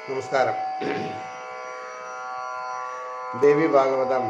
നമസ്കാരം ദേവി ഭാഗവതം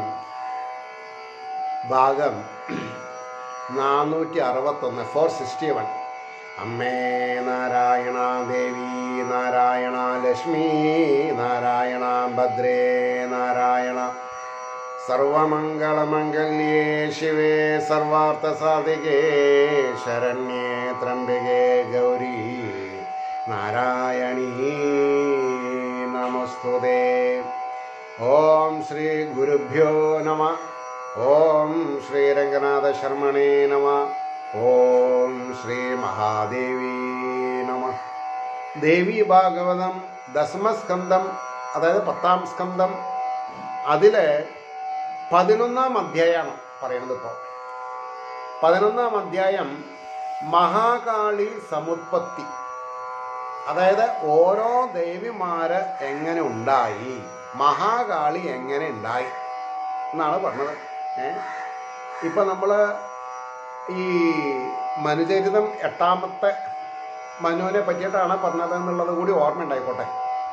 ഭാഗം നാനൂറ്റി അറുപത്തൊന്ന് ഫോർ സിക്സ്റ്റി വൺ അമ്മേ നാരായണ ദേവി നാരായണ ലക്ഷ്മി നാരായണ ഭദ്രേ നാരായണ സർവമംഗളമംഗല്യേ ശിവേ സർവാർത്ഥസാധികേ ശരണ്യേ ത്രംബികേ ഗൗരി നാരായണീ നമസ്തുതേ ഓം ശ്രീ ഗുരുഭ്യോ നമ ഓം ശ്രീ രംഗനാഥ ശർമ്മണേ നമ ഓം ശ്രീ മഹാദേവി നമ ദേവി ഭാഗവതം ദശമസ്കന്ധം അതായത് പത്താം സ്കന്ധം അതിലെ പതിനൊന്നാം അധ്യായമാണ് പറയുന്നത് ഇപ്പോൾ പതിനൊന്നാം അധ്യായം മഹാകാളി സമുത്പത്തി അതായത് ഓരോ ദേവിമാര് എങ്ങനെ ഉണ്ടായി മഹാകാളി എങ്ങനെ ഉണ്ടായി എന്നാണ് പറഞ്ഞത് ഏ ഇപ്പൊ നമ്മള് ഈ മനുചരിതം എട്ടാമത്തെ മനുവിനെ പറ്റിയിട്ടാണ് പറഞ്ഞത് എന്നുള്ളത് കൂടി ഓർമ്മ ഉണ്ടായിക്കോട്ടെ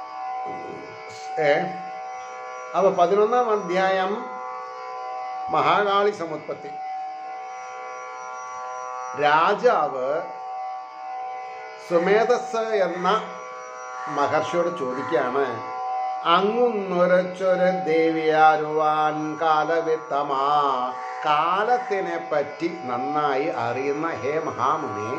ഏ അപ്പൊ പതിനൊന്നാം അധ്യായം മഹാകാളി സമുത്പത്തി രാജാവ് സുമേധസ് എന്ന മഹർഷിയോട് ചോദിക്കുകയാണ് അങ്ങുന്നൊരച്ചൊരു ദേവിയാരുവാൻ കാലവിത്തമാ കാലത്തിനെ പറ്റി നന്നായി അറിയുന്ന ഹേ മഹാമുനി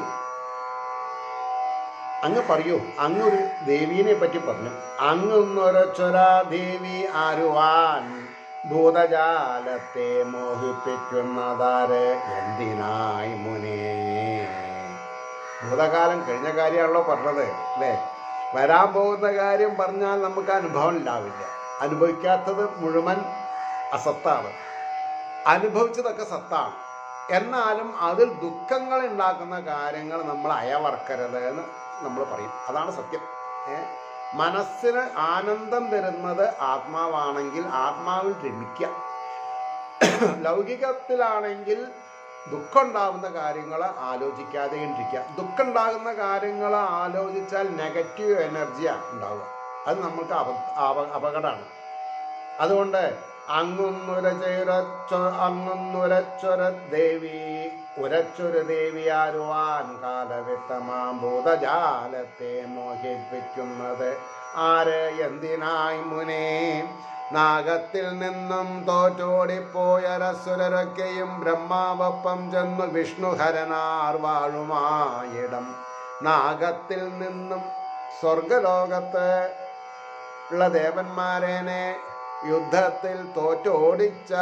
അങ്ങ് പറയൂ അങ്ങൊരു ദേവീനെ പറ്റി പറഞ്ഞു അങ്ങുന്നൊരച്ചൊര ദേവി ആരുവാൻ ഭൂതജാലത്തെ മോഹിപ്പിക്കുന്നതാര് എന്തിനായി മുനേ ഭൂതകാലം കഴിഞ്ഞ കാര്യമാണല്ലോ പറഞ്ഞത് അല്ലേ വരാൻ പോകുന്ന കാര്യം പറഞ്ഞാൽ നമുക്ക് അനുഭവം ഉണ്ടാവില്ല അനുഭവിക്കാത്തത് മുഴുവൻ അസത്താണ് അനുഭവിച്ചതൊക്കെ സത്താണ് എന്നാലും അതിൽ ദുഃഖങ്ങൾ ഉണ്ടാക്കുന്ന കാര്യങ്ങൾ നമ്മൾ അയവർക്കരുത് എന്ന് നമ്മൾ പറയും അതാണ് സത്യം ഏ മനസ്സിന് ആനന്ദം തരുന്നത് ആത്മാവാണെങ്കിൽ ആത്മാവിൽ രമിക്കുക ലൗകികത്തിലാണെങ്കിൽ ദുഃഖം ഉണ്ടാകുന്ന കാര്യങ്ങൾ ആലോചിക്കാതെ ഇരിക്കുക ദുഃഖം ഉണ്ടാകുന്ന കാര്യങ്ങൾ ആലോചിച്ചാൽ നെഗറ്റീവ് എനർജിയാണ് ഉണ്ടാവുക അത് നമ്മൾക്ക് അപ അപ- അപകടമാണ് അതുകൊണ്ട് അങ്ങുന്നുരച്ചൊ അങ്ങുന്നുരച്ചൊര ദേവി ഉരച്ചൊരു ദേവി ആരുവാൻ കാലവിത്തമാം ഭൂതജാലത്തെ മോഹിപ്പിക്കുന്നത് ആര് എന്തിനായി മുനേ നാഗത്തിൽ നിന്നും തോറ്റോടിപ്പോയ രസുരരൊക്കെയും ബ്രഹ്മാവപ്പം ചെന്നു വിഷ്ണുഹരനാർ വാഴുമായിടം നാഗത്തിൽ നിന്നും സ്വർഗലോകത്ത് ഉള്ള ദേവന്മാരേനെ യുദ്ധത്തിൽ തോറ്റോടിച്ച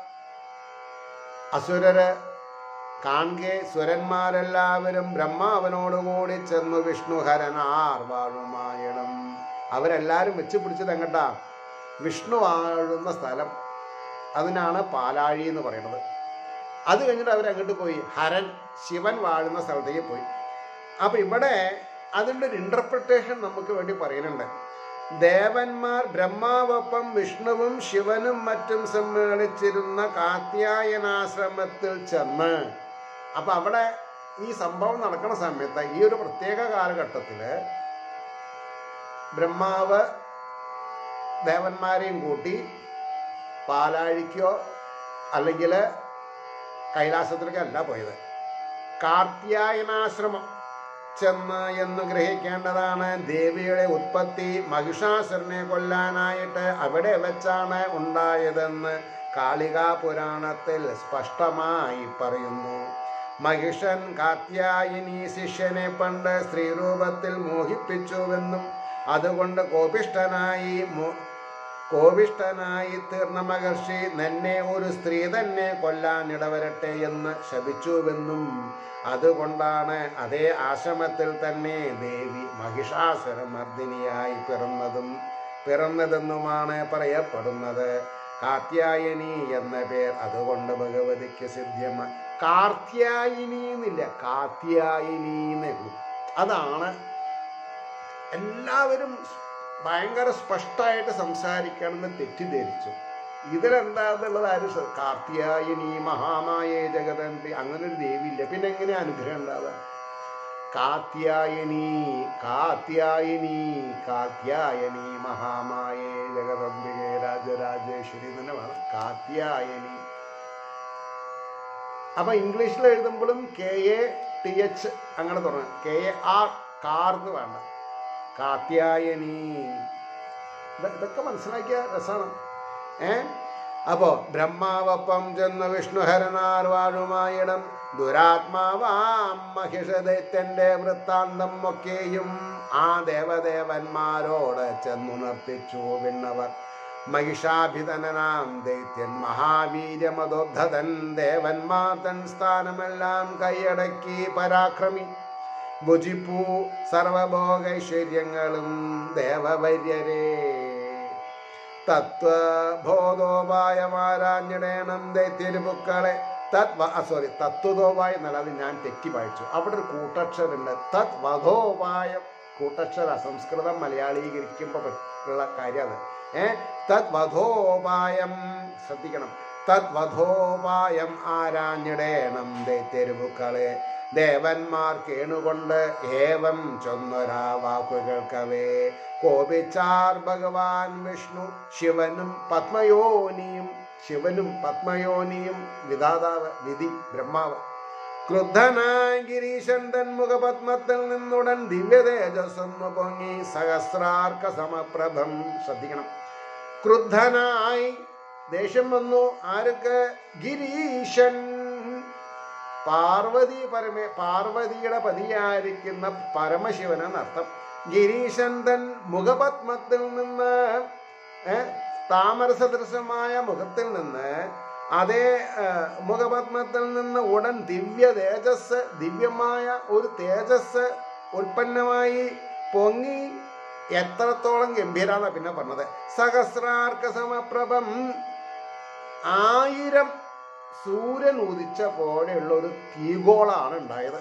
അസുരര് കാൺകെ സുരന്മാരെല്ലാവരും ബ്രഹ്മാവനോടുകൂടി ചെന്നു വിഷ്ണുഹരനാർ വാഴുമായിടം അവരെല്ലാവരും വെച്ച് പിടിച്ചത് എങ്ങട്ടാ വിഷ്ണു വാഴുന്ന സ്ഥലം അതിനാണ് പാലാഴി എന്ന് പറയുന്നത് അത് കഴിഞ്ഞിട്ട് അവരങ്ങോട്ട് പോയി ഹരൻ ശിവൻ വാഴുന്ന സ്ഥലത്തേക്ക് പോയി അപ്പൊ ഇവിടെ അതിൻ്റെ ഒരു ഇന്റർപ്രിട്ടേഷൻ നമുക്ക് വേണ്ടി പറയുന്നുണ്ട് ദേവന്മാർ ബ്രഹ്മാവൊപ്പം വിഷ്ണുവും ശിവനും മറ്റും സമ്മേളിച്ചിരുന്ന കാത്യായനാശ്രമത്തിൽ ചെന്ന് അപ്പൊ അവിടെ ഈ സംഭവം നടക്കുന്ന സമയത്ത് ഈ ഒരു പ്രത്യേക കാലഘട്ടത്തില് ബ്രഹ്മാവ് ദേവന്മാരെയും കൂട്ടി പാലാഴിക്കോ അല്ലെങ്കിൽ കൈലാസത്തിലേക്കോ അല്ല പോയത് കാർത്യായനാശ്രമം ചെന്ന് എന്ന് ഗ്രഹിക്കേണ്ടതാണ് ദേവിയുടെ ഉത്പത്തി മഹിഷാസുരനെ കൊല്ലാനായിട്ട് അവിടെ വെച്ചാണ് ഉണ്ടായതെന്ന് കാളികാ പുരാണത്തിൽ സ്പഷ്ടമായി പറയുന്നു മഹിഷൻ കാത്യായിനി ശിഷ്യനെ പണ്ട് സ്ത്രീരൂപത്തിൽ മോഹിപ്പിച്ചുവെന്നും അതുകൊണ്ട് കോപിഷ്ടനായി മോ- കോപിഷ്ടനായി തീർന്ന മഹർഷി നിന്നെ ഒരു സ്ത്രീ തന്നെ കൊല്ലാൻ ഇടവരട്ടെ എന്ന് ശപിച്ചുവെന്നും അതുകൊണ്ടാണ് അതേ ആശ്രമത്തിൽ തന്നെ ദേവി മഹിഷാസുരമർദ്ദിനിയായി പിറന്നതും പിറന്നതെന്നുമാണ് പറയപ്പെടുന്നത് കാത്യായനി എന്ന പേർ അതുകൊണ്ട് ഭഗവതിക്ക് സിദ്ധ്യമാണ് കാർത്യായിനി എന്നില്ല കാത്യായിനി എന്നുള്ളൂ അതാണ് എല്ലാവരും ഭയങ്കര സ്പഷ്ടമായിട്ട് സംസാരിക്കണമെന്ന് തെറ്റിദ്ധരിച്ചു ഇതിലെന്താന്നുള്ളത് ആര് ശ്ര- കാർത്യായനി മഹാമായേ ജഗതന്തി അങ്ങനെ ഒരു ദേവിയില്ല പിന്നെ എങ്ങനെ അനുഗ്രഹം ഉണ്ടാവുക കാത്യായനി കാത്യായനി കാത്യായനി മഹാമായേ ജഗദംബികെ രാജരാജേശ്വരി തന്നെ വേണം കാത്യായനി അപ്പൊ ഇംഗ്ലീഷിൽ എഴുതുമ്പോഴും കെ എ ടി എച്ച് അങ്ങനെ തുടങ്ങും കെ എ ആർ കാർന്ന് വേണ്ട കാത്യായനി ഇത് ഇതൊക്കെ മനസ്സിലാക്കിയ രസമാണ് ഏ അപ്പോ ബ്രഹ്മാവപ്പം ചെന്ന് വിഷ്ണുഹരനാർ വാഴുമായിടം ദുരാത്മാവാം മഹിഷദൈത്യന്റെ വൃത്താന്തം ഒക്കെയും ആ ദേവദേവന്മാരോട് ചെന്നുണർത്തിച്ചു വിണ്ണവർ മഹിഷാഭിതനാം ദൈത്യൻ മഹാവീര്യമതോദ്ധതൻ ദേവന്മാർ തൻ സ്ഥാനമെല്ലാം കൈയടക്കി പരാക്രമി ഭുജിപ്പൂ സർവഭോഗൈശ്വര്യങ്ങളും ദേവവര്യരേ തത്വബോധോപായമാരാഞ്ഞിടേണം ദൈത്യരുപുക്കളെ തത് സോറി തത്വതോപായം എന്നല്ല അത് ഞാൻ തെറ്റി വായിച്ചു അവിടെ ഒരു കൂട്ടക്ഷരുണ്ട് തത് വധോപായം കൂട്ടക്ഷര സംസ്കൃതം മലയാളീകരിക്കുമ്പോൾ ഉള്ള കാര്യം അത് ഏ തത് വധോപായം ശ്രദ്ധിക്കണം തത് വധോപായം ആരാഞ്ഞിടേണം ദൈത്യരുപുക്കളെ ദേവന്മാർ കേണുകൊണ്ട് ഏവം ചൊന്നൊരാ വാക്കുകൾക്കവേ കോപിച്ചാർ ഭഗവാൻ വിഷ്ണു ശിവനും പത്മയോനിയും ശിവനും പത്മയോനിയും വിധാതാവ് വിധി ബ്രഹ്മാവ് ക്രുദ്ധനായ ഗിരീശൻ തൻ മുഖപത്മത്തിൽ നിന്നുടൻ ദിവ്യ തേജസ്സൊന്നു പൊങ്ങി സഹസ്രാർക്ക സമപ്രഭം ശ്രദ്ധിക്കണം ക്രുദ്ധനായി ദേഷ്യം വന്നു ആർക്ക് ഗിരീശൻ പാർവതി പരമേ പാർവതിയുടെ പതിയായിരിക്കുന്ന പരമശിവനെന്നർത്ഥം ഗിരീശൻ തൻ മുഖപത്മത്തിൽ നിന്ന് ഏ, താമരസദൃശമായ മുഖത്തിൽ നിന്ന് അതേ ഏ, മുഖപത്മത്തിൽ നിന്ന് ഉടൻ ദിവ്യ തേജസ് ദിവ്യമായ ഒരു തേജസ് ഉൽപ്പന്നമായി പൊങ്ങി എത്രത്തോളം ഗംഭീരാണ് പിന്നെ പറഞ്ഞത് സഹസ്രാർക്ക സമപ്രഭം ആയിരം സൂര്യൻ ഉദിച്ച പോലെയുള്ള ഒരു തീഗോളാണ് ഉണ്ടായത്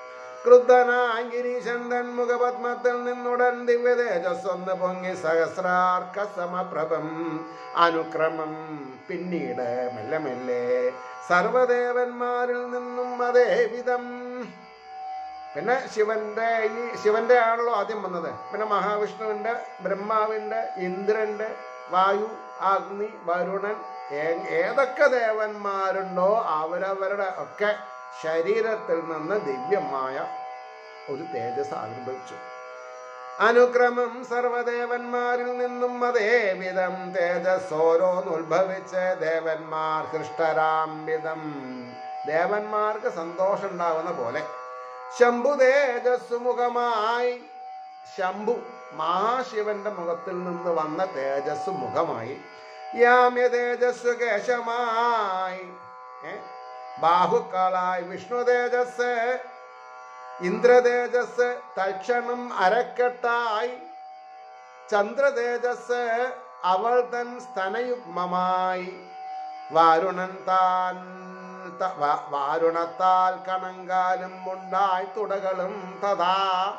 ക്രുദ്ധനാഗിരീശന്തൻ മുഖപത്മത്തിൽ നിന്നുടൻ ദിവ്യ തേജസ്സൊന്ന് പൊങ്ങി സഹസ്രാർക്ക സമപ്രഭം അനുക്രമം പിന്നീട് മെല്ലെ മെല്ലെ സർവദേവന്മാരിൽ നിന്നും അതേ വിധം പിന്നെ ശിവന്റെ ഈ ശിവന്റെ ആണല്ലോ ആദ്യം വന്നത് പിന്നെ മഹാവിഷ്ണുവിന്റെ ബ്രഹ്മാവിന്റെ ഇന്ദ്രന്റെ വായു അഗ്നി വരുണൻ ഏ- ഏതൊക്കെ ദേവന്മാരുണ്ടോ അവരവരുടെ ഒക്കെ ശരീരത്തിൽ നിന്ന് ദിവ്യമായ ഒരു തേജസ് ആവിർഭവിച്ചു അനുക്രമം സർവദേവന്മാരിൽ നിന്നും അതേ വിധം തേജസ് ഓരോന്നുത്ഭവിച്ച് ദേവന്മാർ ഹൃഷ്ടരാം വിധം ദേവന്മാർക്ക് സന്തോഷം ഉണ്ടാകുന്ന പോലെ ശംഭു തേജസ്സു മുഖമായി ശംഭു മഹാശിവന്റെ മുഖത്തിൽ നിന്ന് വന്ന തേജസ് മുഖമായി യാമ്യ തേജസ്സു കേശമായി ഏ? ബാഹുക്കളായി വിഷ്ണു തേജസ് ഇന്ദ്ര തേജസ് തൽക്ഷണം അരക്കെട്ടായി ചന്ദ്ര തേജസ് അവൾ തൻ സ്തനയുഗ്മമായി വാരുണൻ താൻ ത- വാ- വാരുണത്താൽ കണങ്കാലും ഉണ്ടായി തുടകളും തഥാ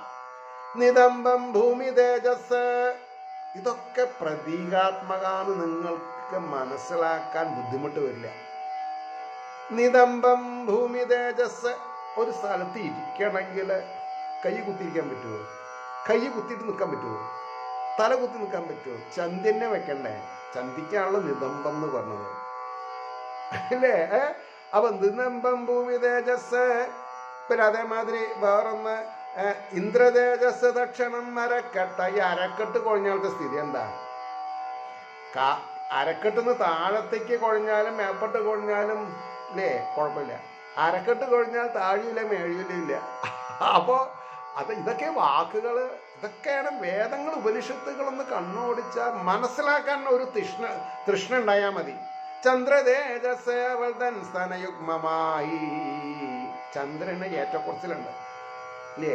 നിതംബം ഭൂമി തേജസ് ഇതൊക്കെ പ്രതീകാത്മകാന്ന് നിങ്ങൾക്ക് മനസ്സിലാക്കാൻ ബുദ്ധിമുട്ട് വരില്ല നിതംബം ഭൂമി തേജസ് ഒരു സ്ഥലത്ത് ഇരിക്കണമെങ്കിൽ കൈ കുത്തിയിരിക്കാൻ പറ്റുമോ കൈ കുത്തിയിട്ട് നിൽക്കാൻ പറ്റുമോ തല കുത്തി നിൽക്കാൻ പറ്റുമോ ചന്തിനെ വെക്കണ്ടേ ചന്തിക്കാണല്ലോ നിതംബം എന്ന് പറഞ്ഞത് അല്ലേ ഏ? അപ്പൊ നിതംബം ഭൂമി തേജസ് പിന്നെ അതേമാതിരി വേറൊന്ന് ഏ, ഇന്ദ്രതേജസ് ദക്ഷണം അരക്കെട്ട ഈ അരക്കെട്ട് കൊഴിഞ്ഞാലത്തെ സ്ഥിതി എന്താ കാ- അരക്കെട്ടിന്ന് താഴത്തേക്ക് കൊഴിഞ്ഞാലും മേപ്പെട്ട് കൊഴിഞ്ഞാലും ഇല്ലേ കുഴപ്പമില്ല അരക്കെട്ട് കൊഴിഞ്ഞാൽ താഴെയില്ല മേഴിയില്ല ഇല്ല അപ്പോ അത് ഇതൊക്കെ വാക്കുകൾ ഇതൊക്കെയാണ് വേദങ്ങൾ ഉപനിഷത്തുകളൊന്ന് കണ്ണോടിച്ചാൽ മനസ്സിലാക്കാൻ ഒരു തൃഷ്ണ തൃഷ്ണ ഉണ്ടായാൽ മതി ചന്ദ്രതേജസ് അവൾ തൻ സ്തനയുഗ്മമായി ചന്ദ്രന് ഏറ്റക്കുറച്ചിലുണ്ട് ഇല്ലേ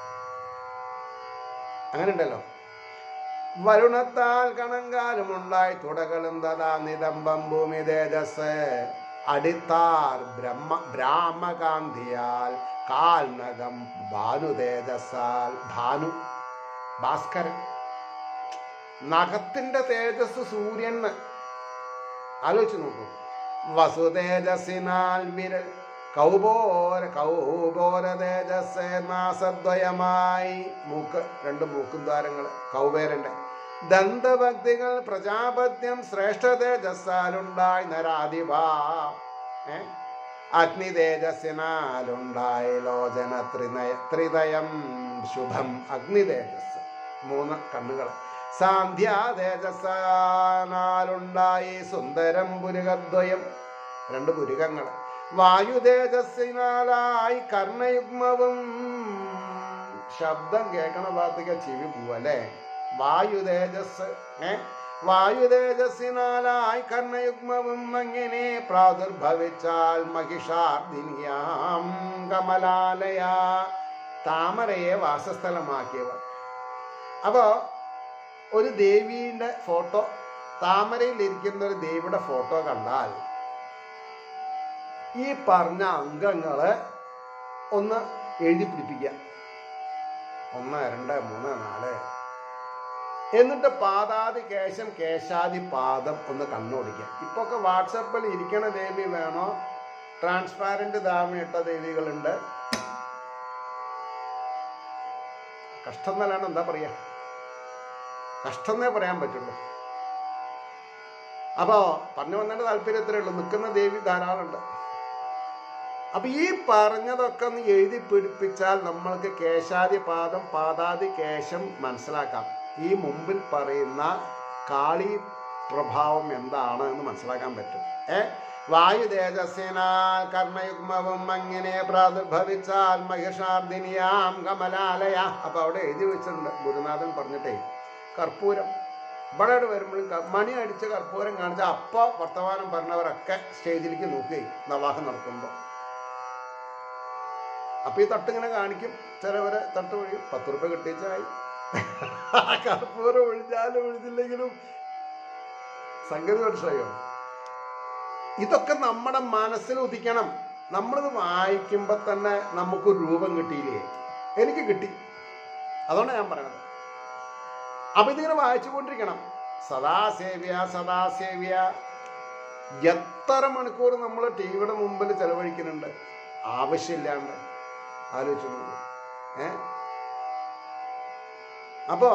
അങ്ങനെ ഉണ്ടല്ലോ വരുണത്താൽ കണങ്കാലും ഉണ്ടായി തുടകളും തഥാ നിതംബം ഭൂമി തേജസ് അടിത്താർ ബ്രഹ്മ ബ്രാഹ്മകാന്തിയാൽ കാൽനകം ഭാനു തേജസ്സാൽ ഭാനു ഭാസ്കരൻ നഖത്തിന്റെ തേജസ് സൂര്യന് ആലോചിച്ച് നോക്കൂ വസുതേജസ്സിനാൽ വിരൽ കൗബോര കൗബോര തേജസ് മാസദ്വയമായി മൂക്ക് രണ്ട് മൂക്കും ദ്വാരങ്ങൾ കൗബേരന്റെ ദന്തഭക്തികൾ പ്രജാപത്യം ശ്രേഷ്ഠ തേജസ്സാലുണ്ടായി നരാധിപ ഏ അഗ്നി തേജസ്സിനാലുണ്ടായി ലോചന ത്രിനയ ത്രിതയം ശുഭം അഗ്നി തേജസ് മൂന്ന് കണ്ണുകൾ സാന്ധ്യാ തേജസ്സാലുണ്ടായി സുന്ദരം പുരുകദ്വയം രണ്ട് പുരുകങ്ങൾ വായു തേജസ്സിനാലായി കർണയുഗ്മവും ശബ്ദം കേൾക്കണ ഭാഗത്തേക്ക് ചെവി പോവല്ലേ വായു തേജസ് ഏ വായു തേജസ്സിനാലായി കർണയുഗ്മവും അങ്ങനെ പ്രാദുർഭവിച്ചാൽ മഹിഷാർദിനിയാം കമലാലയ താമരയെ വാസസ്ഥലമാക്കിയവർ അപ്പോ ഒരു ദേവീന്റെ ഫോട്ടോ താമരയിൽ ഇരിക്കുന്ന ഒരു ദേവിയുടെ ഫോട്ടോ കണ്ടാൽ ഈ പറഞ്ഞ അംഗങ്ങള് ഒന്ന് എഴുതി പിടിപ്പിക്കുക ഒന്ന് രണ്ട് മൂന്ന് നാല് എന്നിട്ട് പാദാതി കേശം കേശാദി പാദം ഒന്ന് കണ്ണോടിക്കുക ഇപ്പൊ ഒക്കെ വാട്സപ്പിൽ ഇരിക്കണ ദേവി വേണോ ട്രാൻസ്പാരന്റ് ദാമയിട്ട ദേവികളുണ്ട് കഷ്ടം എന്നല്ലാണ് എന്താ പറയാ കഷ്ടം എന്നേ പറയാൻ പറ്റുള്ളൂ അപ്പോ പറഞ്ഞു വന്നതിന്റെ താല്പര്യത്തിലേ ഉള്ളൂ നിൽക്കുന്ന ദേവി ധാരാളമുണ്ട് അപ്പൊ ഈ പറഞ്ഞതൊക്കെ ഒന്ന് എഴുതി പിടിപ്പിച്ചാൽ നമ്മൾക്ക് കേശാദി പാദം പാദാദി കേശം മനസ്സിലാക്കാം ഈ മുമ്പിൽ പറയുന്ന കാളി പ്രഭാവം എന്താണ് എന്ന് മനസ്സിലാക്കാൻ പറ്റും ഏ വായു തേജസ്സിനാൽ കർമ്മയുഗ്മവും അങ്ങനെ പ്രാദുർഭവിച്ചാൽ മഹിഷാർദിനിയാം കമലാലയ അപ്പൊ അവിടെ എഴുതി വെച്ചിട്ടുണ്ട് ഗുരുനാഥൻ പറഞ്ഞിട്ടേ കർപ്പൂരം ഇവിടെ വരുമ്പോഴും ക- മണി അടിച്ച് കർപ്പൂരം കാണിച്ച അപ്പ വർത്തമാനം പറഞ്ഞവരൊക്കെ സ്റ്റേജിലേക്ക് നോക്കുകയും നവാഹം നടത്തുമ്പോൾ അപ്പൊ ഈ തട്ടിങ്ങനെ കാണിക്കും ചിലവരെ തട്ട് ഒഴിയും പത്ത് റുപ്യ കിട്ടിച്ചായി കർപ്പൂരം ഒഴിഞ്ഞാലും ഒഴിഞ്ഞില്ലെങ്കിലും സംഗതി മനസ്സിലായോ ഇതൊക്കെ നമ്മുടെ മനസ്സിൽ ഉദിക്കണം നമ്മളിത് വായിക്കുമ്പോ തന്നെ നമുക്ക് രൂപം കിട്ടിയില്ലേ എനിക്ക് കിട്ടി അതുകൊണ്ടാണ് ഞാൻ പറയണത് അപ്പൊ ഇതിങ്ങനെ വായിച്ചുകൊണ്ടിരിക്കണം സദാസേവ്യ സദാസേവ്യ എത്ര മണിക്കൂർ നമ്മൾ ടി വിയുടെ മുമ്പിൽ ചെലവഴിക്കുന്നുണ്ട് ആവശ്യമില്ലാണ്ട് ആലോചിച്ചു നോക്കൂ ഏ അപ്പോ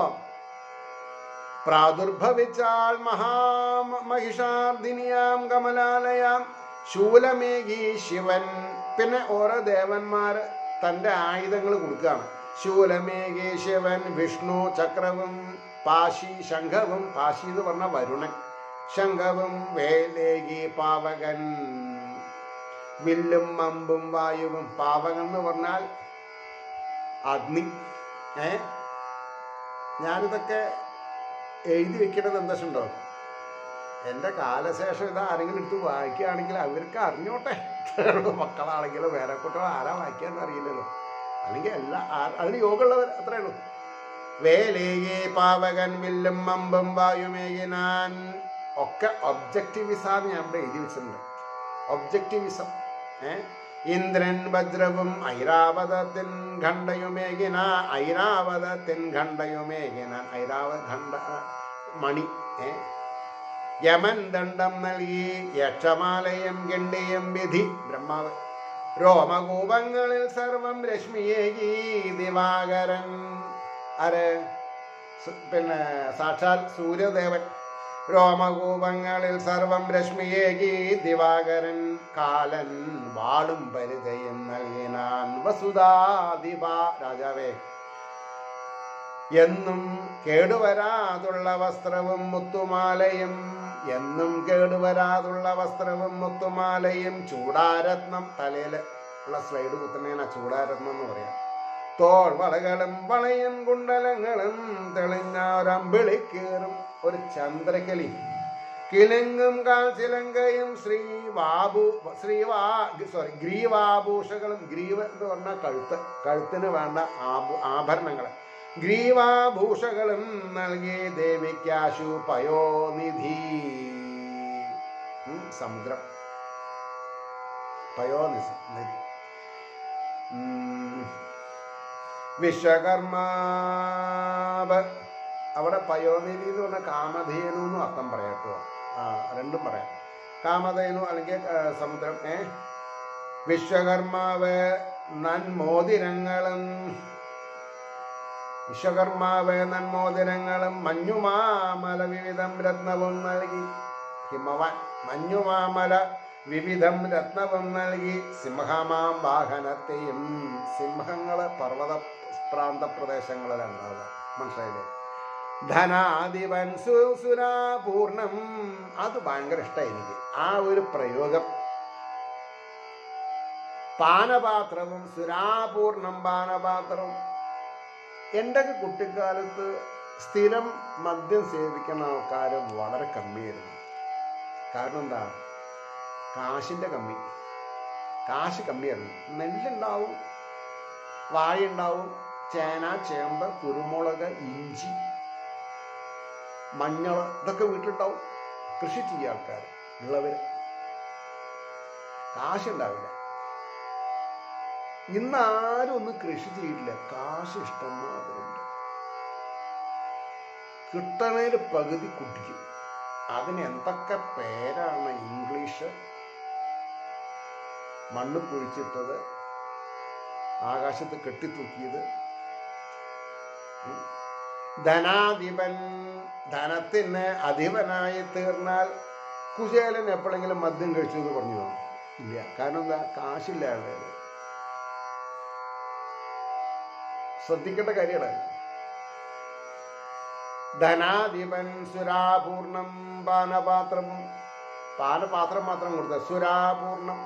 പ്രാദുർഭവിച്ചാൽ മഹാമഹിഷാർദിനിയാം കമലാലയാം ശൂലമേകി ശിവൻ പിന്നെ ഓരോ ദേവന്മാര് തന്റെ ആയുധങ്ങൾ കൊടുക്കുകയാണ് ശൂലമേകി ശിവൻ വിഷ്ണു ചക്രവും പാശി ശംഖവും പാശി എന്ന് പറഞ്ഞ വരുണൻ ശംഖവും വേലേകി പാവകൻ വില്ലും അമ്പും വായുവും പാവകൻ എന്ന് പറഞ്ഞാൽ അഗ്നി ഏ ഞാനിതൊക്കെ എഴുതി വെക്കണത് എന്താ ഉണ്ടോ എൻ്റെ കാലശേഷം ഇത് ആരെങ്കിലും എടുത്ത് വായിക്കുകയാണെങ്കിൽ അവർക്ക് അറിഞ്ഞോട്ടെ മക്കളാണെങ്കിലും വേറെ കുട്ടികൾ ആരാ വായിക്കാന്ന് അറിയില്ലല്ലോ അല്ലെങ്കിൽ എല്ലാ ആ- അതിന് യോഗമുള്ളവർ അത്രേ ഉള്ളൂ വേലേയെ പാവകൻ വില്ലും അമ്പും വായുമേകിനാൻ ഒക്കെ ഒബ്ജക്റ്റിവിസാന്ന് ഞാൻ ഇവിടെ എഴുതി വെച്ചിട്ടുണ്ട് ഒബ്ജക്റ്റിവിസം ഏ ഇന്ദ്രൻ വജ്രവും ഐരാവതത്തിൻ ഖണ്ഡയുമേകിന ഐരാവതത്തിൻ ഖണ്ഡയുമേകിന ഐരാവത ഖണ്ഡ മണി ഏ യമൻ ദണ്ഡം നൽകി യക്ഷമാലയം ഗണ്ഡിയും വിധി ബ്രഹ്മാവ് രോമകൂപങ്ങളിൽ സർവം രശ്മിയേകി ദിവാകരൻ ആര് സു- പിന്നെ സാക്ഷാൽ സൂര്യദേവൻ രോമകൂപങ്ങളിൽ സർവം രശ്മിയേകി ദിവാകരൻ കാലൻ വാളും പരിചയം നൽകിനാൻ വസുധാദിവ രാജാവേ എന്നും കേടുവരാതുള്ള വസ്ത്രവും മുത്തുമാലയും എന്നും കേടുവരാതുള്ള വസ്ത്രവും മുത്തുമാലയും ചൂടാരത്നം തലയിൽ ഉള്ള സ്ലൈഡ് കുത്തുന്നതിനാ ചൂടാരത്നം എന്ന് പറയാം തോൾ വളകളും വളയും കുണ്ടലങ്ങളും തെളിഞ്ഞ ഒരമ്പിളി കീറും ഒരു ചന്ദ്രകലി കിലങ്ങും കാൽച്ചിലങ്കയും ശ്രീ വാബു ശ്രീവാ സോറി ഗ്രീവാഭൂഷകളും ഗ്രീവ എന്ന് പറഞ്ഞാൽ കഴുത്ത് കഴുത്തിന് വേണ്ട ആഭൂ ആഭരണങ്ങൾ ഗ്രീവാഭൂഷകളും നൽകി ദേവിക്കാശു പയോനിധി ഉം, സമുദ്രം പയോനിധി നിധി ഉം, വിശ്വകർമ്മ അവിടെ പയോനിധി എന്ന് പറഞ്ഞ കാമധേനു എന്നും അർത്ഥം പറയാം കേട്ടോ ആ രണ്ടും പറയാം കാമധേനു അല്ലെങ്കിൽ ആ, സമുദ്രം ഏ വിശ്വകർമാവ് നന്മോതിരങ്ങളും വിശ്വകർമാവ് നന്മോതിരങ്ങളും മഞ്ഞുമാമല വിവിധം രത്നവും നൽകി ഹിമവാൻ മഞ്ഞുമാമല വിവിധം രത്നവും നൽകി സിംഹമാം വാഹനത്തെയും സിംഹങ്ങള് പർവ്വത പ്രാന്ത പ്രദേശങ്ങളിലുണ്ടാവുക മനസ്സിലായില്ലേ ധനാധിപൻ സുസുരാപൂർണം അത് ഭയങ്കര ഇഷ്ടമായി എനിക്ക് ആ ഒരു പ്രയോഗം പാനപാത്രവും സുരാപൂർണം പാനപാത്രവും എൻ്റെയൊക്കെ കുട്ടിക്കാലത്ത് സ്ഥിരം മദ്യം സേവിക്കുന്ന ആൾക്കാർ വളരെ കമ്മിയായിരുന്നു കാരണം എന്താ കാശിൻ്റെ കമ്മി കാശ് കമ്മിയായിരുന്നു നെല്ലുണ്ടാവും വാഴയുണ്ടാവും ചേന ചേമ്പ് കുരുമുളക് ഇഞ്ചി മഞ്ഞൾ ഇതൊക്കെ വീട്ടിലുണ്ടാവും കൃഷി ചെയ്യുക ആൾക്കാർ ഉള്ളവർ കാശുണ്ടാവില്ല ഇന്ന് ആരും ഒന്നും കൃഷി ചെയ്യില്ല കാശ് ഇഷ്ടംമാതിരിണ്ട് കിട്ടണേല് പകുതി കുടിക്കും അതിന് എന്തൊക്കെ പേരാണ് ഇംഗ്ലീഷ് മണ്ണ് കുഴിച്ചിട്ടത് ആകാശത്ത് കെട്ടിത്തൂക്കിയത് ഉം. ധനാധിപൻ ധനത്തിന് അധിപനായി തീർന്നാൽ കുചേലൻ എപ്പോഴെങ്കിലും മദ്യം കഴിച്ചു എന്ന് പറഞ്ഞു കാണും. ഇല്ല കാരണം എന്താ കാശില്ല ആളുകൾ ശ്രദ്ധിക്കേണ്ട കാര്യമാണ് ധനാധിപൻ സുരാപൂർണം പാനപാത്രവും പാനപാത്രം മാത്രം കൊടുത്ത സുരാപൂർണം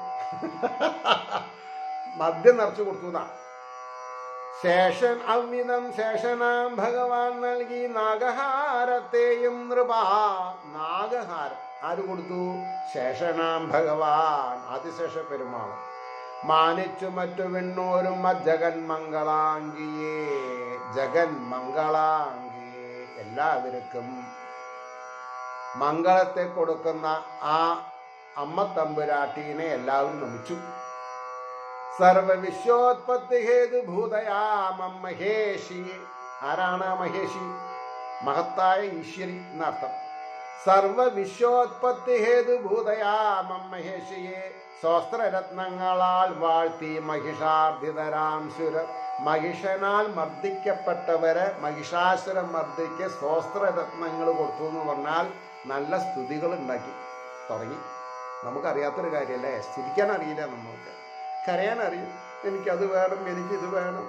മദ്യം നിറച്ചു കൊടുത്തതാ ശേഷൻ അമിതം ശേഷനാം ഭഗവാൻ നൽകി നാഗഹാരത്തെയും നൃപ നാഗഹാരം ആര് കൊടുത്തു ശേഷനാം ഭഗവാൻ അതിശേഷ പെരുമാൾ മാനിച്ചു മറ്റു വിണ്ണോരും ജഗൻ മംഗളാംഗിയേ ജഗൻ മംഗളാംഗിയേ എല്ലാവർക്കും മംഗളത്തെ കൊടുക്കുന്ന ആ അമ്മ തമ്പുരാട്ടീനെ എല്ലാവരും നമിച്ചു സർവവിശ്വോത്പത്തി ഹേതുഭൂതയാമം മഹേഷി ആരാണ് ആ മഹേഷി മഹത്തായ ഈശ്വരി എന്നർത്ഥം സർവവിശ്വോത്പത്തി ഹേതുഭൂതയാമം മഹേഷിയെ സ്വസ്ത്രരത്നങ്ങളാൽ വാഴ്ത്തി മഹിഷാർദ്ധിതരാം സുര മഹിഷനാൽ മർദ്ദിക്കപ്പെട്ടവരെ മഹിഷാസുരം മർദ്ദിക്ക് സ്വസ്ത്രരത്നങ്ങൾ കൊടുത്തു എന്ന് പറഞ്ഞാൽ നല്ല സ്തുതികൾ ഉണ്ടാക്കി തുടങ്ങി നമുക്കറിയാത്തൊരു കാര്യമല്ലേ സ്തുതിക്കാൻ അറിയില്ല നമുക്ക് കരയാൻ അറിയും എനിക്കത് വേണം എനിക്കിത് വേണം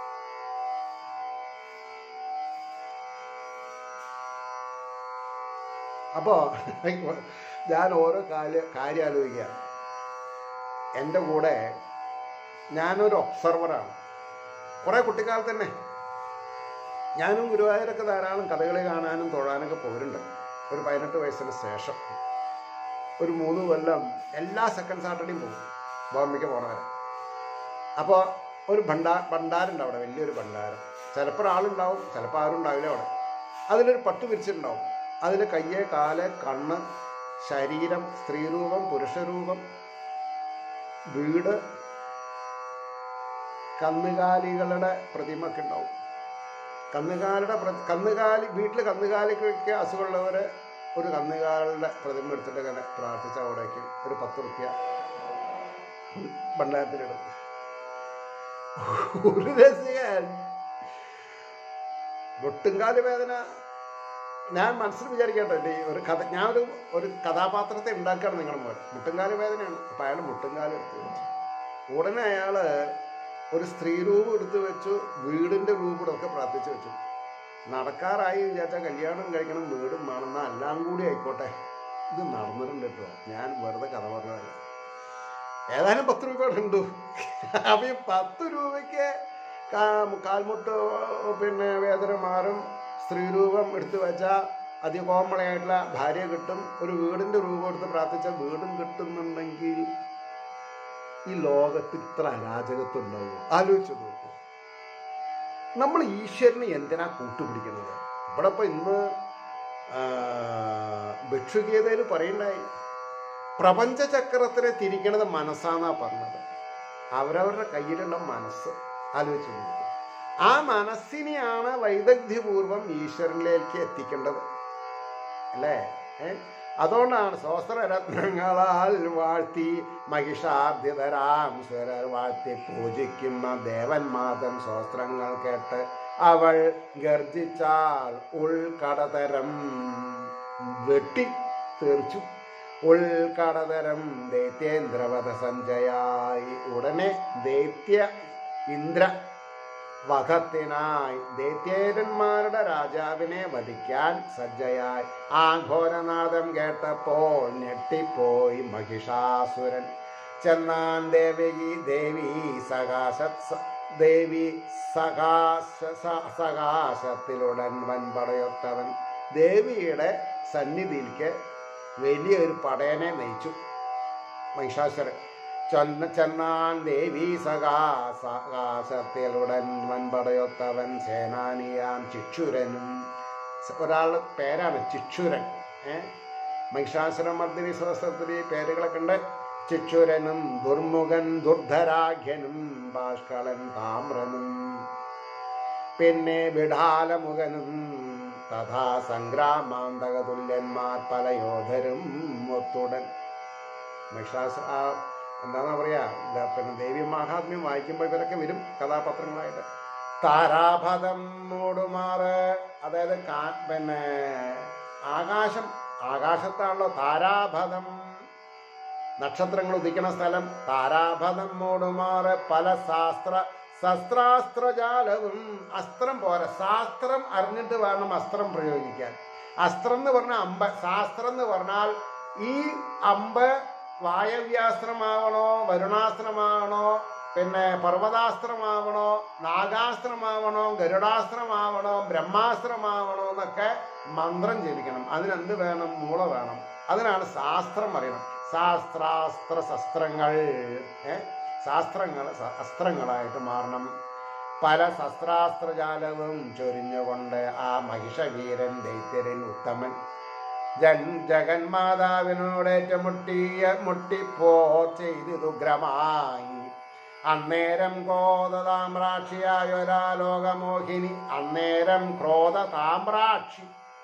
അപ്പോ ഞാൻ ഓരോ കാല് കാര്യം ആലോചിക്കുക എൻ്റെ കൂടെ ഞാനൊരു ഒബ്സർവറാണ് കുറേ കുട്ടിക്കാലത്ത് തന്നെ ഞാനും ഗുരുവായൂരൊക്കെ ധാരാളം കഥകളി കാണാനും തൊഴാനൊക്കെ പോയിട്ടുണ്ട് ഒരു പതിനെട്ട് വയസ്സിന് ശേഷം ഒരു മൂന്ന് കൊല്ലം എല്ലാ സെക്കൻഡ് സാറ്റർഡേയും പോകും ബോംബെക്ക് പോണവരെ അപ്പോൾ ഒരു ഭണ്ടാ ഭണ്ഡാരുണ്ട് അവിടെ വലിയൊരു ഭണ്ഡാരം ചിലപ്പോൾ ആളുണ്ടാവും ചിലപ്പോൾ ആരും ഉണ്ടാവില്ല അവിടെ അതിലൊരു പട്ട് വിരിച്ചിട്ടുണ്ടാവും അതിൽ കയ്യ് കാല് കണ്ണ് ശരീരം സ്ത്രീരൂപം പുരുഷരൂപം വീട് കന്നുകാലികളുടെ പ്രതിമ ഒക്കെ ഉണ്ടാവും കന്നുകാലിയുടെ പ്ര- കന്നുകാലി വീട്ടിൽ കന്നുകാലിക്ക് അസുഖമുള്ളവര് ഒരു കന്നുകാലിയുടെ പ്രതിമ എടുത്തിട്ട് ഇങ്ങനെ പ്രാർത്ഥിച്ച അവിടേക്ക് ഒരു പത്ത് റുപ്യ ഭണ്ഡാരത്തിലിടും ഒരു രസികൻ മുട്ടുംകാല് വേദന ഞാൻ മനസ്സിൽ വിചാരിക്കട്ടെ ഈ ഒരു കഥ ഞാൻ ഒരു ഒരു കഥാപാത്രത്തെ ഉണ്ടാക്കുകയാണ് നിങ്ങളുടെ മോൻ മുട്ടുംകാല് വേദനയാണ് അപ്പൊ അയാൾ മുട്ടുംകാല് എടുത്ത് വെച്ചു ഉടനെ അയാള് ഒരു സ്ത്രീ രൂപം എടുത്തു വെച്ചു വീടിന്റെ രൂപം ഒക്കെ പ്രാർത്ഥിച്ചു വെച്ചു നടക്കാറായി വിചാരിച്ചാൽ കല്യാണം കഴിക്കണം വീടും വേണമെന്നാ എല്ലാം കൂടി ആയിക്കോട്ടെ ഇത് നടന്നിട്ടുണ്ട് കേട്ടോ ഞാൻ വെറുതെ കഥ പറഞ്ഞതല്ല ഏതായാലും പത്ത് രൂപ ഉണ്ട് അപ്പൊ ഈ പത്ത് രൂപയ്ക്ക് കാ- കാൽമുട്ട് പിന്നെ വേദന മാറും സ്ത്രീരൂപം എടുത്തു വെച്ചാൽ അതികോമളയായിട്ടുള്ള ഭാര്യ കിട്ടും ഒരു വീടിന്റെ രൂപം എടുത്ത് പ്രാർത്ഥിച്ചാൽ വീടും കിട്ടുന്നുണ്ടെങ്കിൽ ഈ ലോകത്ത് ഇത്ര അരാജകത്വം ഉണ്ടാവും ആലോചിച്ച് നോക്കൂ നമ്മൾ ഈശ്വരനെ എന്തിനാ കൂട്ടുപിടിക്കുന്നത് ഇവിടെ ഇപ്പൊ ഇന്ന് ആ, ഭിക്ഷുഗീതയിൽ പറയണ്ടായി പ്രപഞ്ചചക്രത്തിനെ തിരിക്കണത് മനസ്സാന്നാ പറഞ്ഞത് അവരവരുടെ കയ്യിലുള്ള മനസ്സ് ആലോചിച്ച് നോക്കൂ ആ മനസ്സിനെയാണ് വൈദഗ്ധ്യപൂർവം ഈശ്വരനിലേക്ക് എത്തിക്കേണ്ടത് അല്ലേ ഏ? അതുകൊണ്ടാണ് സ്വസ്ത്രരത്നങ്ങളാൽ വാഴ്ത്തി മഹിഷാർദ്ധിതരാം സ്വരർ വാഴ്ത്തി പൂജിക്കുന്ന ദേവന്മാതം സ്വസ്ത്രങ്ങൾ കേട്ട് അവൾ ഗർജിച്ചാൽ ഉൾക്കടതരം വെട്ടി തീർച്ചു ഉൾക്കടതരം ദൈത്യേന്ദ്രവധ സഞ്ജയായി ഉടനെ ദൈത്യ ഇന്ദ്ര വധത്തിനായി ദൈത്യേരന്മാരുടെ രാജാവിനെ വധിക്കാൻ സജ്ജയായി ആ ഘോരനാദം കേട്ടപ്പോൾ ഞെട്ടിപ്പോയി മഹിഷാസുരൻ ചെന്നാൻ ദേവി ദേവി സകാശ സ- ദേവി സകാശ സ- സകാശത്തിലുടൻ വൻപടയൊത്തവൻ ദേവിയുടെ സന്നിധിയിലേക്ക് വലിയൊരു പടയനെ നയിച്ചു മഹിഷാസുരൻ ചൊന്ന ചെന്നാൻ ദേവി സകാശത്തിലുടൻ വൻപടയൊത്തവൻ സേനാനിയാം ചിക്ഷുരനും ഒരാൾ പേരാണ് ചിക്ഷുരൻ ഏ മഹിഷാസുരമർദ്ദിനി സഹസ്രത്തിൽ പേരുകളൊക്കെ ഉണ്ട് ചിക്ഷുരനും ദുർമുഖൻ ദുർധരാഖ്യനും ഭാഷ്കളൻ താമ്രനും പിന്നെ വിടാലമുഖനും തഥാ സംഗ്രാമാന്തക തുല്യന്മാർ പല യോധരും ഒത്തുടൻ മഹിഷാസ ആ എന്താണെന്ന് പറയാ എന്താ പിന്നെ ദേവി മഹാത്മ്യം വായിക്കുമ്പോൾ ഇവരൊക്കെ വരും കഥാപാത്രങ്ങളായിട്ട് താരാപഥം മൂടുമാറ് അതായത് കാ- പിന്നെ ആകാശം ആകാശത്താണല്ലോ താരാപഥം നക്ഷത്രങ്ങൾ ഉദിക്കുന്ന സ്ഥലം താരാപഥം മൂടുമാറ് പല ശാസ്ത്ര ശസ്ത്രാസ്ത്രജാലവും അസ്ത്രം പോരാ ശാസ്ത്രം അറിഞ്ഞിട്ട് വേണം അസ്ത്രം പ്രയോഗിക്കാൻ അസ്ത്രം എന്ന് പറഞ്ഞാൽ അമ്പ ശാസ്ത്രം എന്ന് പറഞ്ഞാൽ ഈ അമ്പ് വായവ്യാസ്ത്രമാവണോ വരുണാസ്ത്രമാവണോ പിന്നെ പർവ്വതാസ്ത്രമാവണോ നാഗാസ്ത്രമാവണോ ഗരുഡാസ്ത്രമാവണോ ബ്രഹ്മാസ്ത്രമാവണോ എന്നൊക്കെ മന്ത്രം ജപിക്കണം അതിനെന്ത് വേണം മൂള വേണം അതിനാണ് ശാസ്ത്രം അറിയണം ശാസ്ത്രാസ്ത്ര ശസ്ത്രങ്ങൾ ഏ ശാസ്ത്രങ്ങൾ സ- അസ്ത്രങ്ങളായിട്ട് മാറണം പല ശസ്ത്രാസ്ത്രജാലവും ചൊരിഞ്ഞുകൊണ്ട് ആ മഹിഷവീരൻ ദൈത്യരൻ ഉത്തമൻ ജൻ ജഗന്മാതാവിനോടേറ്റുമുട്ടിയ മുട്ടിപ്പോ ചെയ്തിതുഗ്രമായി അന്നേരം ക്രോധ താമ്രാക്ഷിയായ ഒരാ ലോകമോഹിനി അന്നേരം ക്രോധ താമ്രാക്ഷി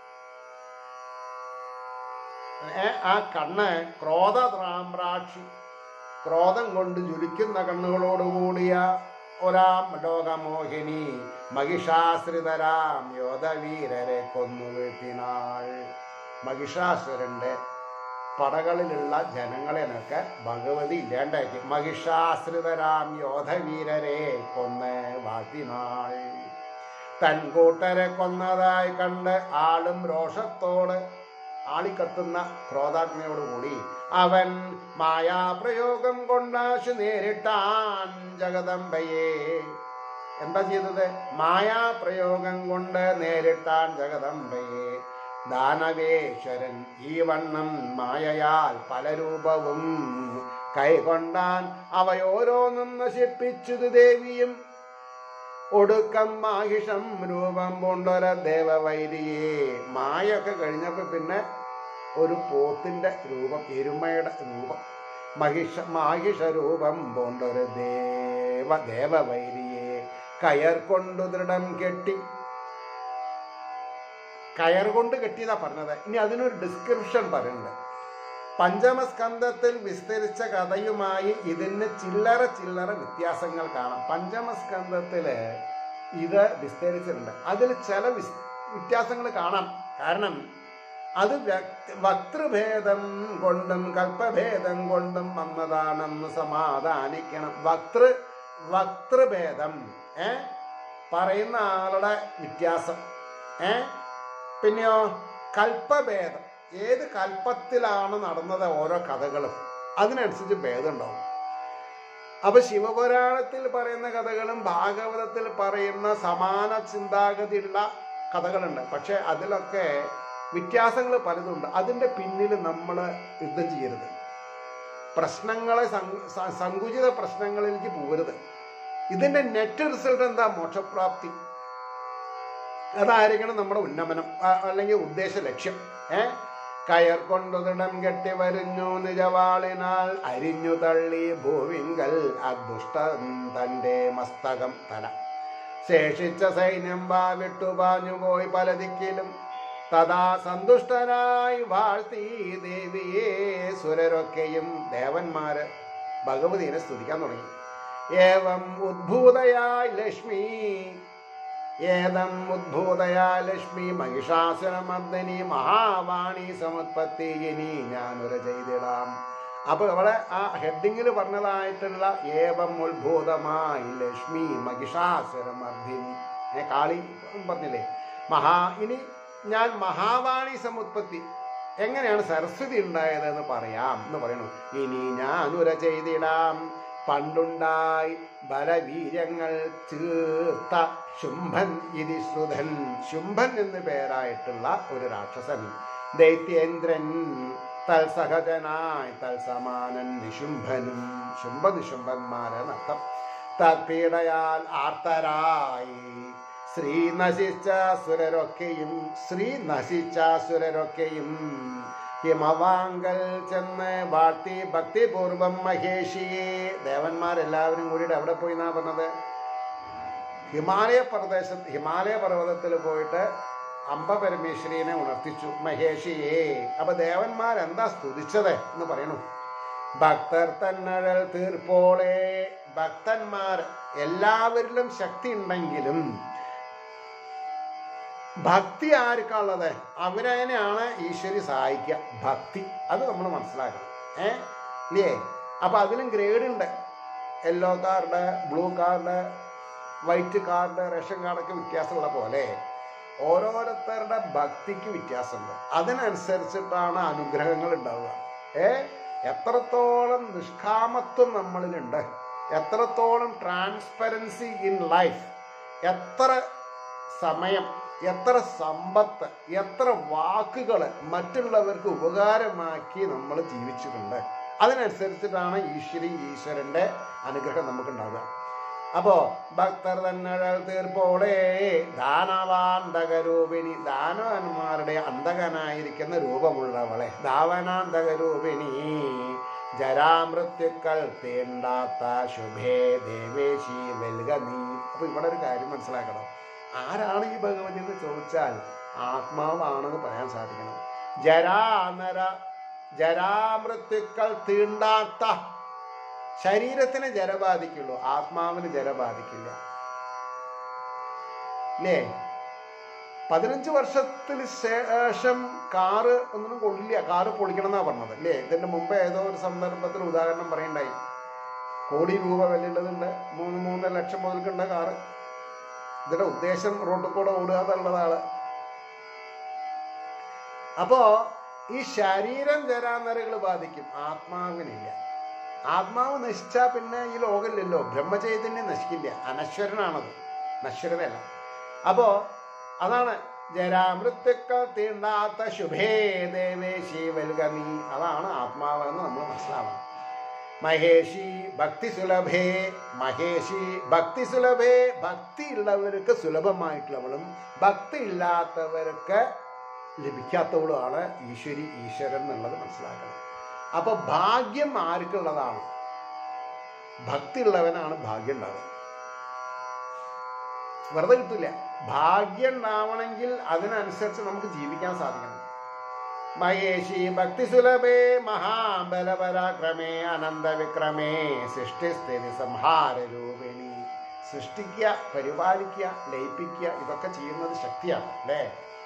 ഏ, ആ കണ്ണ് ക്രോധ താമ്രാക്ഷി ക്രോധം കൊണ്ട് ജ്വലിക്കുന്ന കണ്ണുകളോടുകൂടിയ ഒരാം ലോകമോഹിനി മഹിഷാശ്രിതരാം യോധവീരരെ കൊന്നു വീഴ്ത്തിനാൾ മഹിഷാസുരന്റെ പടകളിലുള്ള ജനങ്ങളെയൊക്കെ ഭഗവതി ഇല്ലാണ്ടാക്കി മഹിഷാശ്രിതരാം യോധവീരരെ കൊന്ന് വാഴ്ത്തിനാൾ തൻ കൂട്ടരെ കൊന്നതായി കണ്ട് ആളും രോഷത്തോട് ആളിക്കത്തുന്ന ക്രോധാഗ്നിയോടുകൂടി അവൻ മായാപ്രയോഗം കൊണ്ടാശു നേരിട്ടാൻ ജഗദംബയെ എന്താ ചെയ്തത് മായാപ്രയോഗം കൊണ്ട് നേരിട്ടാൻ ജഗദംബയെ ദാനവേശ്വരൻ ഈ വണ്ണം മായയാൽ പല രൂപവും കൈകൊണ്ടാൻ അവയോരോന്നും നശിപ്പിച്ചത് ദേവിയും ഒടുക്കം മാഹിഷം രൂപം കൊണ്ടൊര ദേവവൈരിയെ മായൊക്കെ കഴിഞ്ഞപ്പോ പിന്നെ ഒരു പോത്തിന്റെ രൂപം എരുമയുടെ രൂപം മഹിഷ മാഹിഷ രൂപം കൊണ്ടൊരു ദേവ ദേവവൈരിയെ കയർ കൊണ്ടു ദൃഢം കെട്ടി കയർ കൊണ്ട് കെട്ടിയതാ പറഞ്ഞത് ഇനി അതിനൊരു ഡിസ്ക്രിപ്ഷൻ പറയുന്നുണ്ട് പഞ്ചമസ്കന്ധത്തിൽ വിസ്തരിച്ച കഥയുമായി ഇതിന് ചില്ലറ ചില്ലറ വ്യത്യാസങ്ങൾ കാണാം പഞ്ചമസ്കന്ധത്തില് ഇത് വിസ്തരിച്ചിട്ടുണ്ട് അതിൽ ചില വിസ് വ്യത്യാസങ്ങൾ കാണാം കാരണം അത് വ്യക്തി വക്തൃഭേദം കൊണ്ടും കൽപ്പഭേദം കൊണ്ടും വന്നതാണെന്ന് സമാധാനിക്കണം വക്തൃ വക്തൃഭേദം ഏ പറയുന്ന ആളുടെ വ്യത്യാസം ഏ പിന്നെയോ കൽപ്പഭേദം ഏത് കൽപ്പത്തിലാണ് നടന്നത് ഓരോ കഥകളും അതിനനുസരിച്ച് ഭേദം ഉണ്ടാവും അപ്പൊ ശിവപുരാണത്തിൽ പറയുന്ന കഥകളും ഭാഗവതത്തിൽ പറയുന്ന സമാന ചിന്താഗതിയുള്ള കഥകളുണ്ട് പക്ഷെ അതിലൊക്കെ വ്യത്യാസങ്ങൾ പലതുണ്ട് അതിന്റെ പിന്നിൽ നമ്മൾ യുദ്ധം ചെയ്യരുത് പ്രശ്നങ്ങളെ സങ്ക- സ- സങ്കുചിത പ്രശ്നങ്ങളിലേക്ക് പോകരുത് ഇതിന്റെ നെറ്റ് റിസൾട്ട് എന്താ മോക്ഷപ്രാപ്തി അതായിരിക്കണം നമ്മുടെ ഉന്നമനം അ- അല്ലെങ്കിൽ ഉദ്ദേശ ലക്ഷ്യം ഏ കയർ കൊണ്ടു ദൃഢം കെട്ടി വരുന്നു നിജവാളിനാൽ അരിഞ്ഞു തള്ളി ഭൂവിങ്കൽ അദുഷ്ടൻ തന്റെ മസ്തകം തല ശേഷിച്ച സൈന്യം വാ വിട്ടുപാഞ്ഞു പോയി പല ദിക്കിലും തഥാ സന്തുഷ്ടനായി വാഴ്ത്തി ദേവിയെ സുരരൊക്കെയും ദേവന്മാര് ഭഗവതിനെ സ്തുതിക്കാൻ തുടങ്ങി ഏവം ഉദ്ഭൂതയായി ലക്ഷ്മി ഏതം ഉദ്ഭൂതയാ ലക്ഷ്മി മഹിഷാസുരമർദ്ദനി മഹാവാണി സമുത്പത്തി ഇനി ഞാനൊര ചെയ്തിടാം അപ്പൊ അവിടെ ആ ഹെഡിങ്ങിൽ പറഞ്ഞതായിട്ടുള്ള ഏവം ഉത്ഭൂതമായി ലക്ഷ്മി മഹിഷാസുരമർദ്ദിനി ഏ കാളി പറഞ്ഞില്ലേ മഹാ ഇനി ഞാൻ മഹാവാണി സമുത്പത്തി എങ്ങനെയാണ് സരസ്വതി ഉണ്ടായത് എന്ന് പറയാം എന്ന് പറയണു ഇനി ഞാനുര ചെയ്തിടാം പണ്ടുണ്ടായി ബലവീര്യങ്ങൾ തീർത്ത ശുംഭൻ ഇതി ശ്രുതൻ ശുംഭൻ എന്ന് പേരായിട്ടുള്ള ഒരു രാക്ഷസൻ ദൈത്യേന്ദ്രൻ തൽസഹജനായി തൽസമാനൻ നിശുംഭനും ശുംഭ നിശുംഭന്മാരെ നഷ്ടം തൽപീഡയാൽ ആർത്തരായി ശ്രീ നശിച്ച സുരരൊക്കെയും ശ്രീ നശിച്ച സുരരൊക്കെയും ഹിമവാങ്കൽ ചെന്ന് വാഴ്ത്തി ഭക്തിപൂർവം മഹേഷിയെ ദേവന്മാരെല്ലാവരും കൂടിയിട്ട് എവിടെ പോയി എന്നാ പറഞ്ഞത് ഹിമാലയ പ്രദേശത്ത് ഹിമാലയ പർവ്വതത്തിൽ പോയിട്ട് അംബ പരമേശ്വരീനെ ഉണർത്തിച്ചു മഹേഷിയെ അപ്പൊ ദേവന്മാർ എന്താ സ്തുതിച്ചത് എന്ന് പറയണു ഭക്തർ തന്നഴൽ തീർപ്പോളെ ഭക്തന്മാർ എല്ലാവരിലും ശക്തി ഉണ്ടെങ്കിലും ഭക്തി ആർക്കുള്ളത് അവരതിനെയാണ് ഈശ്വരി സഹായിക്കുക ഭക്തി അത് നമ്മൾ മനസ്സിലാക്കണം ഏ ഇല്ലേ അപ്പൊ അതിലും ഗ്രേഡ് ഉണ്ട് yellow card blue card white card ration കാർഡൊക്കെ വ്യത്യാസമുള്ള പോലെ ഓരോരുത്തരുടെ ഭക്തിക്ക് വ്യത്യാസമുണ്ട് അതിനനുസരിച്ചിട്ടാണ് അനുഗ്രഹങ്ങൾ ഉണ്ടാവുക ഏ എത്രത്തോളം നിഷ്കാമത്വം നമ്മളിലുണ്ട് എത്രത്തോളം ട്രാൻസ്പെറൻസി ഇൻ ലൈഫ് എത്ര സമയം എത്ര സമ്പത്ത് എത്ര വാക്കുകൾ മറ്റുള്ളവർക്ക് ഉപകാരമാക്കി നമ്മൾ ജീവിച്ചിട്ടുണ്ട് അതിനനുസരിച്ചിട്ടാണ് ഈശ്വരി ഈശ്വരന്റെ അനുഗ്രഹം നമുക്കുണ്ടാവുക അപ്പോ ഭക്തർ തന്നഴൽ തീർപ്പോളെ ദാനവാന്തകരൂപിണി ദാനവന്മാരുടെ അന്തകനായിരിക്കുന്ന രൂപമുള്ളവളെ ദാവനാന്തകരൂപിണി ജരാമൃത്യുക്കൾ തീണ്ടാത്ത ശുഭേ ദേവേശി വെൽക നീ അപ്പൊ ഇവിടെ ഒരു കാര്യം മനസ്സിലാക്കണം ആരാണ് ഈ ഭഗവതി എന്ന് ചോദിച്ചാൽ ആത്മാവാണെന്ന് പറയാൻ സാധിക്കണം ജരാനര ജരാമൃത്യുക്കൾ തീണ്ടാത്ത ശരീരത്തിന് ജര ബാധിക്കുള്ളൂ ആത്മാവിന് ജര ബാധിക്കില്ല അല്ലേ പതിനഞ്ച് വർഷത്തിന് ശേഷം കാറ് ഒന്നും കൊള്ളില്ല കാറ് പൊളിക്കണം എന്നാ പറഞ്ഞത് അല്ലേ ഇതിന്റെ മുമ്പ് ഏതോ ഒരു സന്ദർഭത്തിൽ ഉദാഹരണം പറയണ്ടായി കോടി രൂപ വിലയുള്ളതുണ്ട് മൂന്ന് മൂന്നര ലക്ഷം മുതൽക്കുണ്ട് കാറ് ഇതിന്റെ ഉദ്ദേശം റോഡിൽ കൂടെ ഓടുക എന്നുള്ളതാണ് അപ്പോ ഈ ശരീരം ജരാനരകൾ ബാധിക്കും ആത്മാവിനില്ല ആത്മാവ് നശിച്ചാ പിന്നെ ഈ ലോകമില്ലല്ലോ ബ്രഹ്മചൈതന്യം നശിക്കില്ല അനശ്വരനാണത് നശ്വരതയല്ല അപ്പോ അതാണ് ജരാമൃത്യുക്കൾ തീണ്ടാത്ത ശുഭേ ദേവേശി വെൽഗമി അതാണ് ആത്മാവെന്ന് നമ്മൾ മനസ്സിലാവണം മഹേഷി ഭക്തി സുലഭേ മഹേഷി ഭക്തി സുലഭേ ഭക്തി ഉള്ളവർക്ക് സുലഭമായിട്ടുള്ളവളും ഭക്തി ഇല്ലാത്തവർക്ക് ലഭിക്കാത്തവളുമാണ് ഈശ്വരി ഈശ്വരൻ എന്നുള്ളത് മനസ്സിലാക്കണം അപ്പൊ ഭാഗ്യം ആർക്കുള്ളതാണ് ഭക്തി ഉള്ളവനാണ് ഭാഗ്യം ഉണ്ടാവുക വെറുതെ കിട്ടില്ല ഭാഗ്യം ഉണ്ടാവണമെങ്കിൽ അതിനനുസരിച്ച് നമുക്ക് ജീവിക്കാൻ സാധിക്കണം മഹേഷി ഭക്തി സുലഭേ മഹാബലപരാക്രമേ അനന്തവിക്രമേ സൃഷ്ടിസ്ഥിതി സംഹാര രൂപിണി സൃഷ്ടിക്കുക പരിപാലിക്കുക ലയിപ്പിക്കുക ഇതൊക്കെ ചെയ്യുന്നത് ശക്തിയാണ് അല്ലേ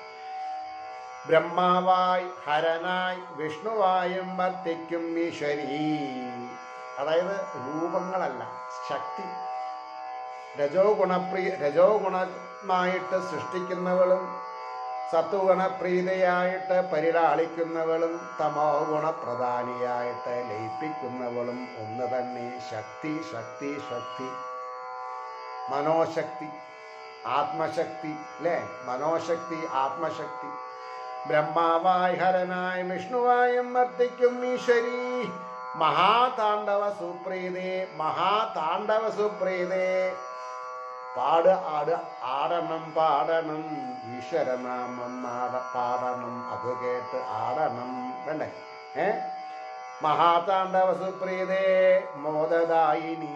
ബ്രഹ്മാവായി ഹരനായി വിഷ്ണുവായും വർത്തിക്കും ഈശ്വരി അതായത് രൂപങ്ങളല്ല ശക്തി രജോ ഗുണപ്രിയ രജോ ഗുണമായിട്ട് സൃഷ്ടിക്കുന്നവളും സത്വഗുണപ്രീതയായിട്ട് പരിലാളിക്കുന്നവളും തമോ ഗുണപ്രധാനിയായിട്ട് ലയിപ്പിക്കുന്നവളും ഒന്ന് തന്നെ ശക്തി ശക്തി ശക്തി മനോശക്തി ആത്മശക്തി അല്ലേ മനോശക്തി ആത്മശക്തി ബ്രഹ്മാവായി ഹരനായി വിഷ്ണുവായും വർത്തിക്കും ഈശ്വരി മഹാതാണ്ഡവ സുപ്രീതേ മഹാതാണ്ഡവ സുപ്രീതേ പാട് ആട് ആടണം പാടണം ഈശ്വരനാമം ആട പാടണം അത് കേട്ട് ആടണം വേണ്ടേ ഏ മഹാതാണ്ഡവ സുപ്രീതേ മോദദായിനി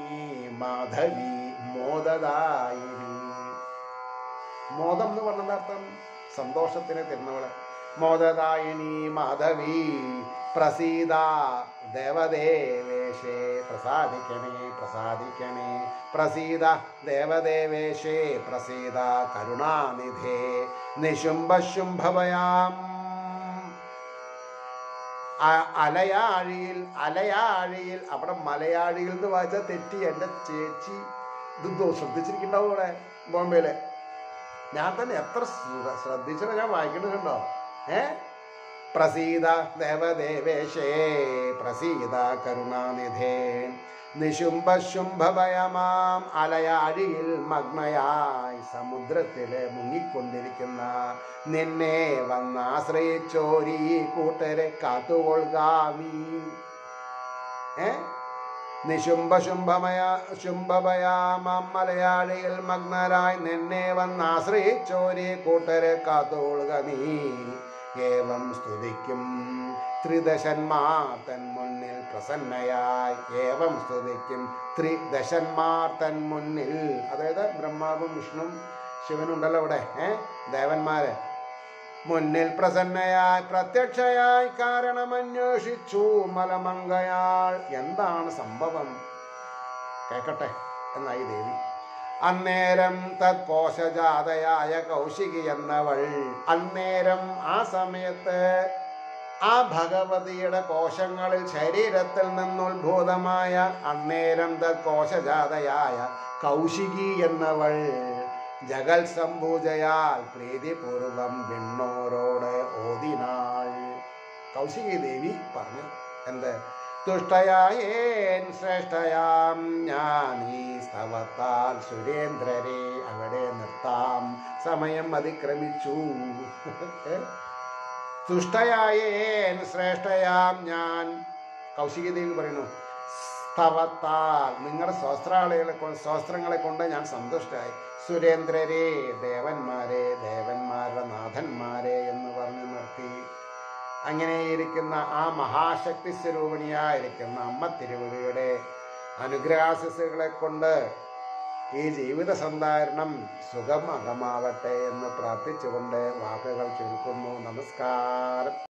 മാധവി മോദദായിനി മോദം എന്ന് പറഞ്ഞത് അർത്ഥം സന്തോഷത്തിന് തരുന്നവള് മോദദായിനി മാധവി പ്രസീത ദേവദേവേശേ പ്രസാദിക്കണേ പ്രസാദിക്കണേ പ്രസീത ദേവദേവേശേ പ്രസീത കരുണാനിധേ നിശുംഭശുംഭവയാം അ- അലയാഴിയിൽ അലയാഴിയിൽ അവിടെ മലയാഴിയിൽ എന്ന് വായിച്ചാൽ തെറ്റി എൻ്റെ ചേച്ചി ഇത് ദോ- ശ്രദ്ധിച്ചിരിക്കണ്ടാവും ഇവിടെ ബോംബെയില് ഞാൻ തന്നെ എത്ര ശ്ര- ശ്രദ്ധിച്ചിട്ട് ഞാൻ വായിക്കുന്നുണ്ടോ ഏ പ്രസീത ദേവദേവേശേ പ്രസീത കരുണാനിധേ നിശുംഭശുംഭഭയമാം അലയാഴിയിൽ മഗ്നയായി സമുദ്രത്തില് മുങ്ങിക്കൊണ്ടിരിക്കുന്ന നിന്നെ വന്നാശ്രയിച്ചോരീ കൂട്ടരെ കാത്തുകൊള്ളുക നീ ഏ നിശുംഭശുംഭമയ ശുംഭഭയാമം മലയാളിയിൽ മഗ്നരായി നിന്നെ വന്നാശ്രയിച്ചോരി കൂട്ടരെ കാത്തോളുക നീ ഏവം സ്തുതിക്കും ത്രിദശന്മാർ തൻ മുന്നിൽ പ്രസന്നയായി ഏവം സ്തുതിക്കും ത്രിദശന്മാർ തൻ മുന്നിൽ അതായത് ബ്രഹ്മാവും വിഷ്ണു ശിവനുണ്ടല്ലോ അവിടെ ഏ ദേവന്മാര് മുന്നിൽ പ്രസന്നയായി പ്രത്യക്ഷയായി കാരണമന്വേഷിച്ചു മലമങ്കയാൾ എന്താണ് സംഭവം കേക്കട്ടെ എന്നായി ദേവി അന്നേരം തത്കോശജാതയായ കൗശികി എന്നവൾ അന്നേരം ആ സമയത്ത് ആ ഭഗവതിയുടെ കോശങ്ങളിൽ ശരീരത്തിൽ നിന്നുത്ഭൂതമായ അന്നേരം തത്കോശജാതയായ കൗശികി എന്നവൾ ജഗൽ സംഭൂജയാൽ പ്രീതിപൂർവം വിണ്ണോരോട് ഓതിനാൾ കൗശികി ദേവി പറഞ്ഞു എന്ത് തുഷ്ടയായേൻ ശ്രേഷ്ഠയാം ഞാൻ ഈ സ്തവത്താൽ സുരേന്ദ്രരെ അവിടെ നിർത്താം സമയം അതിക്രമിച്ചു തുഷ്ടയായേൻ ശ്രേഷ്ഠയാം ഞാൻ കൗശികി ദേവി പറയുന്നു സ്തവത്താൽ നിങ്ങളുടെ സ്വസ്ത്രാളകളെ കൊണ്ട് സ്വസ്ത്രങ്ങളെ കൊണ്ട് ഞാൻ സന്തുഷ്ടമായി സുരേന്ദ്രരെ ദേവന്മാരെ ദേവന്മാരുടെ നാഥന്മാരെ എന്ന് പറഞ്ഞു നിർത്തി അങ്ങനെയിരിക്കുന്ന ആ മഹാശക്തി സ്വരൂപിണിയായിരിക്കുന്ന അമ്മ തിരുവടിയുടെ അനുഗ്രഹാശിസുകളെ കൊണ്ട് ഈ ജീവിത സന്ധാരണം സുഖമകമാവട്ടെ എന്ന് പ്രാർത്ഥിച്ചുകൊണ്ട് വാക്കുകൾ ചുരുക്കുന്നു നമസ്കാരം